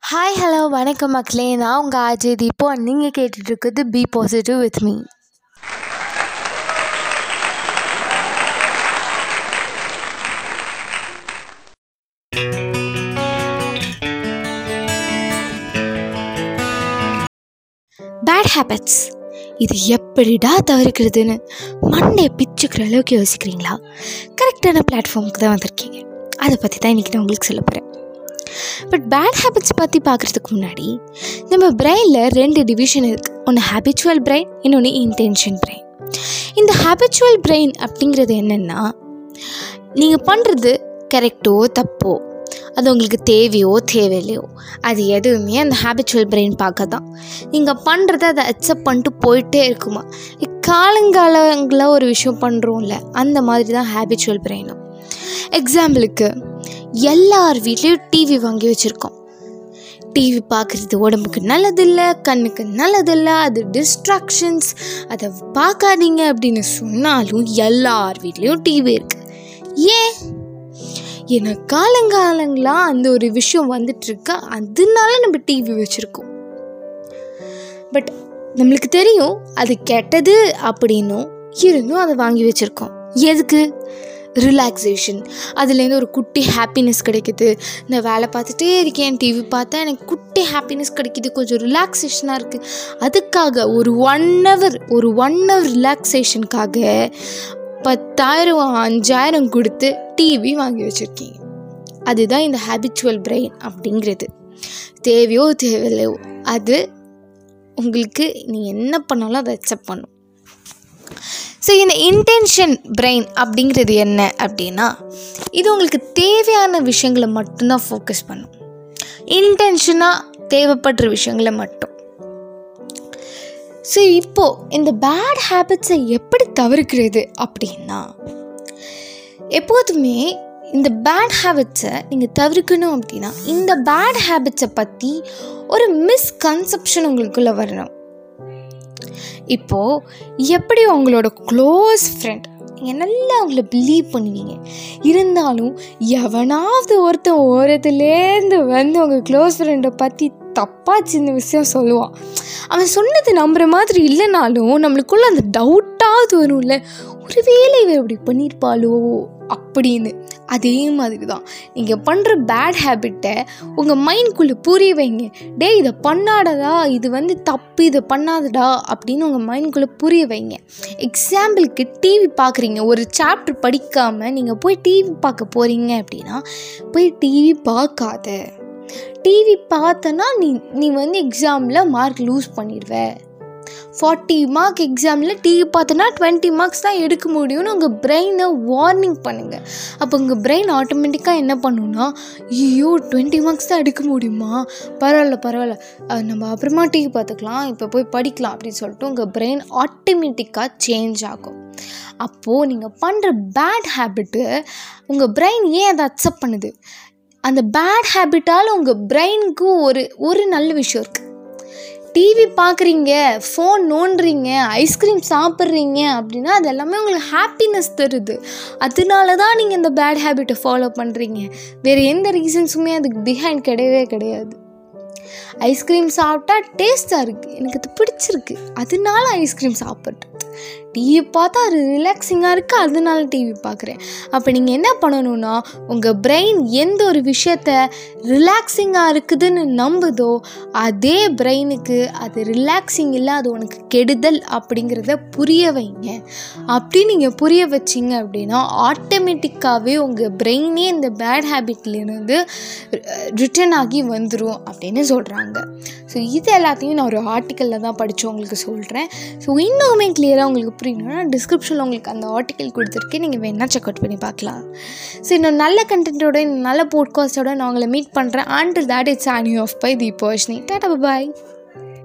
hi hello வணக்கம் மக்களே நான் உங்கள் அஜய் தீபோ நீங்கள் கேட்டுட்ருக்குது be positive with me bad habits இது எப்படிடா தவிர்க்கிறதுன்னு மண்டே பிச்சுக்கிற அளவுக்கு யோசிக்கிறீங்களா கரெக்டான பிளாட்ஃபார்முக்கு தான் வந்திருக்கீங்க அதை பற்றி தான் இன்றைக்கி நான் உங்களுக்கு சொல்ல போகிறேன் பட் பேட் ஹேபிட்ஸ் பற்றி பார்க்குறதுக்கு முன்னாடி நம்ம பிரெயினில் ரெண்டு டிவிஷன் இருக்குது ஒன்று ஹேபிச்சுவல் பிரெயின் இன்னொன்று இன்டென்ஷன் பிரெயின் இந்த ஹேபிச்சுவல் பிரெயின் அப்படிங்கிறது என்னென்னா நீங்கள் பண்ணுறது கரெக்டோ தப்போ அது உங்களுக்கு தேவையோ தேவையில்லையோ அது எதுவுமே அந்த ஹேபிச்சுவல் பிரெயின் பார்க்க தான் நீங்கள் பண்ணுறத அதை அக்செப்ட் பண்ணிட்டு போயிட்டே இருக்குமா காலங்காலங்களில் ஒரு விஷயம் பண்ணுறோம்ல அந்த மாதிரி தான் ஹேபிச்சுவல் பிரெயினும் எக்ஸாம்பிளுக்கு எல்லார் வீட்லேயும் டிவி வாங்கி வச்சுருக்கோம் டிவி பார்க்குறது உடம்புக்கு நல்லதில்லை கண்ணுக்கு நல்லதில்லை அது டிஸ்ட்ராக்ஷன்ஸ் அதை பார்க்காதீங்க அப்படின்னு சொன்னாலும் எல்லார் வீட்லேயும் டிவி இருக்குது ஏன் ஏன்னா காலங்காலங்களாக அந்த ஒரு விஷயம் வந்துட்டுருக்கு அதனால நம்ம டிவி வச்சுருக்கோம் பட் நம்மளுக்கு தெரியும் அது கெட்டது அப்படின்னும் இருந்தும் அதை வாங்கி வச்சுருக்கோம் எதுக்கு ரிலாக்ஸேஷன் அதுலேருந்து ஒரு குட்டி ஹாப்பினஸ் கிடைக்குது நான் வேலை பார்த்துட்டே இருக்கேன் டிவி பார்த்தா எனக்கு குட்டி ஹாப்பினஸ் கிடைக்குது கொஞ்சம் ரிலாக்ஸேஷனாக இருக்குது அதுக்காக ஒரு ஒன் ஹவர் ஒரு ஒன் ஹவர் ரிலாக்ஸேஷனுக்காக பத்தாயிரம் அஞ்சாயிரம் கொடுத்து டிவி வாங்கி வச்சுருக்கீங்க அதுதான் இந்த ஹேபிச்சுவல் பிரெயின் அப்படிங்கிறது தேவையோ தேவையில்லையோ அது உங்களுக்கு நீங்கள் என்ன பண்ணாலும் அதை அக்செப்ட் பண்ணும் ஸோ இந்த இன்டென்ஷன் பிரெயின் அப்படிங்கிறது என்ன அப்படின்னா இது உங்களுக்கு தேவையான விஷயங்களை மட்டும்தான் ஃபோக்கஸ் பண்ணும் இன்டென்ஷனாக தேவைப்படுற விஷயங்களை மட்டும் ஸோ இப்போது இந்த பேட் ஹேபிட்ஸை எப்படி தவிர்க்கிறது அப்படின்னா எப்போதுமே இந்த பேட் ஹேபிட்ஸை நீங்கள் தவிர்க்கணும் அப்படின்னா இந்த பேட் ஹேபிட்ஸை பற்றி ஒரு மிஸ்கன்செப்ஷன் உங்களுக்குள்ளே வரணும் இப்போது எப்படி உங்களோட க்ளோஸ் ஃப்ரெண்ட் நீங்கள் நல்லா அவங்கள பிலீவ் பண்ணுவீங்க இருந்தாலும் எவனாவது ஒருத்தன் ஓரத்துலேருந்து வந்து உங்கள் க்ளோஸ் ஃப்ரெண்டை பற்றி தப்பாக சின்ன விஷயம் சொல்லுவான் அவன் சொன்னது நம்புகிற மாதிரி இல்லைனாலும் நம்மளுக்குள்ள அந்த டவுட்டாவது வரும்ல ஒருவேளை இவன் இப்படி பண்ணியிருப்பாளோ அப்படின்னு அதே மாதிரி தான் நீங்கள் பண்ணுற பேட் ஹேபிட்டை உங்கள் மைண்ட்குள்ளே புரிய வைங்க டே இதை பண்ணாடதா இது வந்து தப்பு இதை பண்ணாதடா அப்படின்னு உங்கள் மைண்ட்குள்ளே புரிய வைங்க எக்ஸாம்பிளுக்கு டிவி பார்க்குறீங்க ஒரு சாப்டர் படிக்காமல் நீங்கள் போய் டிவி பார்க்க போகிறீங்க அப்படின்னா போய் டிவி பார்க்காத டிவி பார்த்தனா நீ நீ வந்து எக்ஸாமில் மார்க் லூஸ் பண்ணிடுவ ஃபார்ட்டி மார்க் எக்ஸாமில் டிவி பார்த்தனா டுவெண்ட்டி மார்க்ஸ் தான் எடுக்க முடியும்னு உங்கள் பிரெயினை வார்னிங் பண்ணுங்கள் அப்போ உங்கள் பிரெயின் ஆட்டோமேட்டிக்காக என்ன பண்ணுன்னா ஐயோ டுவெண்ட்டி மார்க்ஸ் தான் எடுக்க முடியுமா பரவாயில்ல பரவாயில்ல நம்ம அப்புறமா டிவி பார்த்துக்கலாம் இப்போ போய் படிக்கலாம் அப்படின்னு சொல்லிட்டு உங்கள் பிரெயின் ஆட்டோமேட்டிக்காக சேஞ்ச் ஆகும் அப்போது நீங்கள் பண்ணுற பேட் ஹேபிட்டு உங்கள் பிரெயின் ஏன் அதை அக்செப்ட் பண்ணுது அந்த பேட் ஹேபிட்டால் உங்கள் பிரெயினுக்கு ஒரு ஒரு நல்ல விஷயம் இருக்குது டிவி பார்க்குறீங்க ஃபோன் நோண்டுறீங்க ஐஸ்கிரீம் சாப்பிட்றீங்க அப்படின்னா அது எல்லாமே உங்களுக்கு ஹாப்பினஸ் தருது அதனால தான் நீங்கள் இந்த பேட் ஹேபிட்டை ஃபாலோ பண்ணுறீங்க வேறு எந்த ரீசன்ஸுமே அதுக்கு பிஹைண்ட் கிடையவே கிடையாது ஐஸ்கிரீம் சாப்பிட்டா டேஸ்ட்டாக இருக்குது எனக்கு அது பிடிச்சிருக்கு அதனால ஐஸ்கிரீம் சாப்பிட்றது டிவி பார்த்தா அது ரிலாக்ஸிங்காக இருக்குது அதனால டிவி பார்க்குறேன் அப்போ நீங்கள் என்ன பண்ணணும்னா உங்கள் பிரெயின் எந்த ஒரு விஷயத்த ரிலாக்ஸிங்காக இருக்குதுன்னு நம்புதோ அதே பிரெயினுக்கு அது ரிலாக்ஸிங் இல்லை அது உனக்கு கெடுதல் அப்படிங்கிறத புரிய வைங்க அப்படி நீங்கள் புரிய வச்சிங்க அப்படின்னா ஆட்டோமேட்டிக்காகவே உங்கள் பிரெயினே இந்த பேட் ஹேபிட்லேருந்து ரிட்டர்ன் ஆகி வந்துடும் அப்படின்னு சொல்கிறாங்க ஸோ இது எல்லாத்தையும் நான் ஒரு ஆர்டிக்கலில் தான் படித்து உங்களுக்கு சொல்கிறேன் ஸோ இன்னுமே கிளியராக உங்களுக்கு புரியணும்னா டிஸ்கிரிப்ஷனில் உங்களுக்கு அந்த ஆர்டிக்கல் கொடுத்துருக்கேன் நீங்கள் வேணால் செக் அவுட் பண்ணி பார்க்கலாம் ஸோ இன்னும் நல்ல கண்டென்ட்டோட இன்னும் நல்ல போட்காஸ்ட்டோட நான் உங்களை மீட் பண்ணுறேன் ஆண்டில் தேட் இட்ஸ் ஆனியூ ஆஃப் பை தி பர்ஷனி டாட்டா பாய்